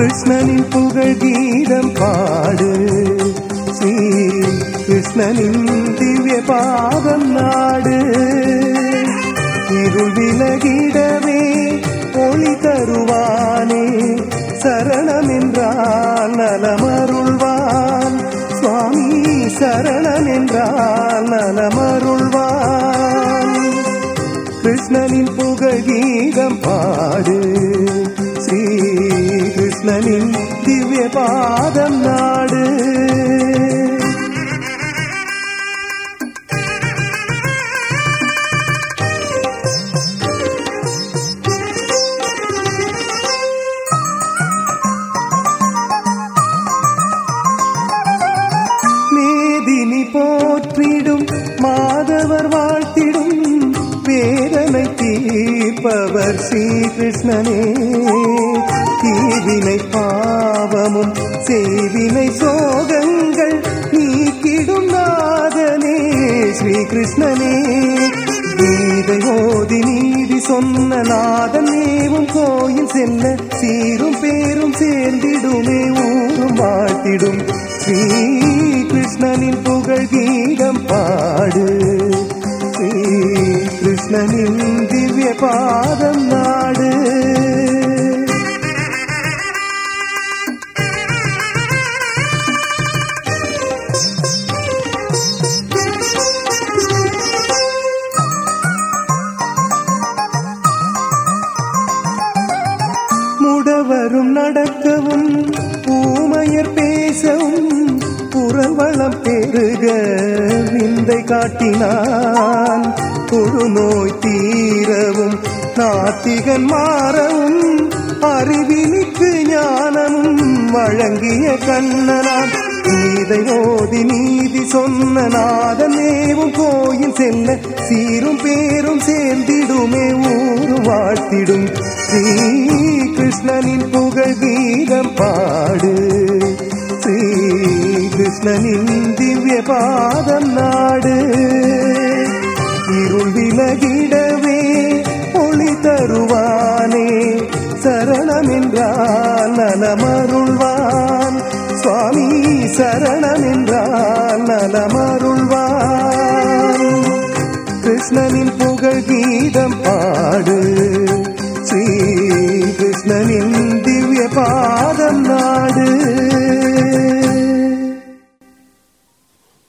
கிருஷ்ணனின் புகழ் கீதம் பாடு ஸ்ரீ கிருஷ்ணனின் திவ்ய பாதம் நாடு இருள் விலகிடவே ஒளி தருவானே சரணம் என்றால் நலமருள்வான் சுவாமி சரணம் என்றால் நலமருள்வான் கிருஷ்ணனின் புகழ் கீதம் பாடு ஸ்ரீ கிருஷ்ணனின் திவ்ய பாதம் நாடு மேதினி போற்றிடும் மாதவர் வாழ்த்திடும் வேதனை தீர்ப்பவர் ஸ்ரீகிருஷ்ணனே தீவினை பாவமும் செய்வினை சோகங்கள் நீக்கிடும் நாதனே ஸ்ரீகிருஷ்ணனே கீதை ஓதி நீதி சொன்ன நாதன் நேவும் கோயில் செல்ல சீரும் பேரும் சேர்ந்திடுமே ஊரும் வாழ்த்திடும் ஸ்ரீ கிருஷ்ணனின் புகழ் கீதம் பாடு ஸ்ரீ கிருஷ்ணனின் திவ்ய பாதம் நாடு முடவரும் நடக்கவும் ஊமையர் பேசவும் புறவளம் பெருக விந்தை காட்டினான் தொழுநோய் தீரவும் நாத்திகன் மாறவும் அறிவினிக்கு ஞானமும் வழங்கிய கண்ணனான் கீதை ஓதி நீதி சொன்ன நாதனேவும் கோயில் செல்ல சீரும் பேரும் சேர்ந்திடுமே ஊரு வாழ்த்திடும் ஸ்ரீ கிருஷ்ணனின் புகழ் கீதம் பாடு ஸ்ரீ கிருஷ்ணனின் திவ்ய பாதம் நாடு இருள் விலகிடவே ஒளி தருவானே சரணம் என்றால் நலமருள்வான் சுவாமி சரணம் என்றால் நலமருள்வான் கிருஷ்ணனின் புகழ் கீதம் பாடு ஸ்ரீ கிருஷ்ணனின் திவ்ய பாதம் நாடு